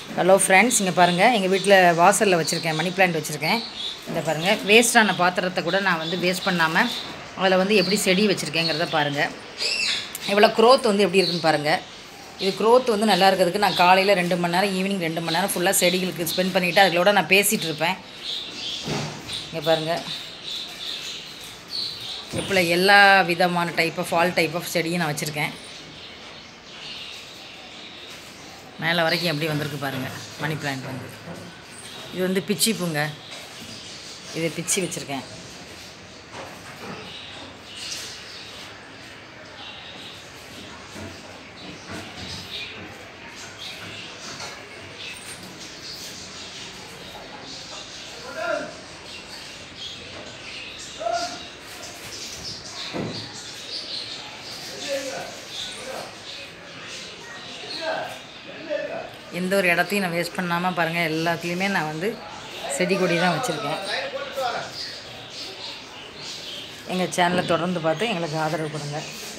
hello friends இங்கே பாருங்கள் எங்கள் வீட்டில் வாசலில் வச்சுருக்கேன் மணி பிளான்ட் வச்சுருக்கேன் இந்த பாருங்கள் வேஸ்ட்டான பாத்திரத்தை கூட நான் வந்து வேஸ்ட் பண்ணாமல் அதில் வந்து எப்படி செடி வச்சுருக்கேங்கிறத பாருங்கள் இவ்வளோ க்ரோத் வந்து எப்படி இருக்குன்னு பாருங்கள் இது க்ரோத் வந்து நல்லா இருக்கிறதுக்கு நான் காலையில் ரெண்டு மணி நேரம் ஈவினிங் ரெண்டு மணி நேரம் ஃபுல்லாக செடிகளுக்கு ஸ்பெண்ட் பண்ணிவிட்டு அதுகளோட நான் பேசிகிட்டு இருப்பேன் இங்கே பாருங்கள் இப்போ எல்லா விதமான type of all type of செடியும் நான் வச்சுருக்கேன் மேலே வரைக்கும் எப்படி வந்திருக்கு பாருங்கள் மணி பிளான்ட் வந்து இது வந்து பிச்சி பூங்க இது பிச்சி வச்சுருக்கேன் எந்த ஒரு இடத்தையும் நான் வேஸ்ட் பண்ணாமல் பாருங்கள் எல்லாத்துலேயுமே நான் வந்து செடி கொடி தான் வச்சுருக்கேன் எங்கள் சேனலை தொடர்ந்து பார்த்து எங்களுக்கு ஆதரவு கொடுங்க